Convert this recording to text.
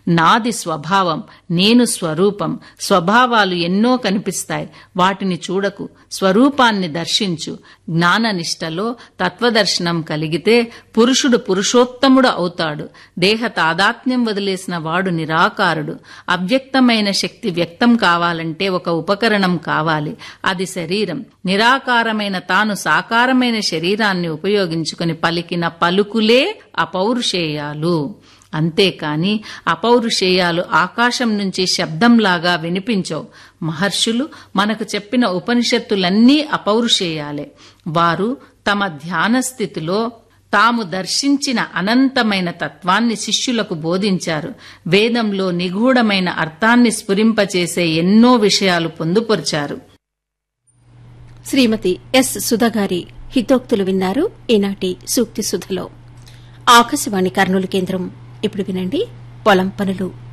నాది స్వభావం నేను స్వరూపం స్వభావాలు ఎన్నో కనిపిస్తాయి వాటిని చూడకు స్వరూపాన్ని దర్శించు జ్ఞాననిష్టలో తత్వదర్శనం కలిగితే పురుషుడు పురుషోత్తముడు అవుతాడు దేహ తాదాత్మ్యం వదిలేసిన వాడు నిరాకారుడు అవ్యక్తమైన శక్తి వ్యక్తం కావాలంటే ఒక ఉపకరణం కావాలి అది శరీరం నిరాకారమైన తాను సాకారమైన శరీరాన్ని ఉపయోగించుకుని పలికిన పలుకులే అపౌరుషేయాలు అంతేకాని అపౌరుషేయాలు ఆకాశం నుంచి శబ్దంలాగా వినిపించవు మహర్షులు మనకు చెప్పిన ఉపనిషత్తులన్నీ అపౌరుషేయాలే వారు తమ ధ్యాన స్థితిలో తాము దర్శించిన అనంతమైన తత్వాన్ని శిష్యులకు బోధించారు వేదంలో నిగూఢమైన అర్థాన్ని స్ఫురింపచేసే ఎన్నో విషయాలు పొందుపరిచారు శ్రీమతి ఎస్ సుధగారి హితోక్తులు విన్నారు ఈనాటి సూక్తి సుధలో ఆకాశవాణి కర్నూలు కేంద్రం ఇప్పుడు వినండి పొలం పనులు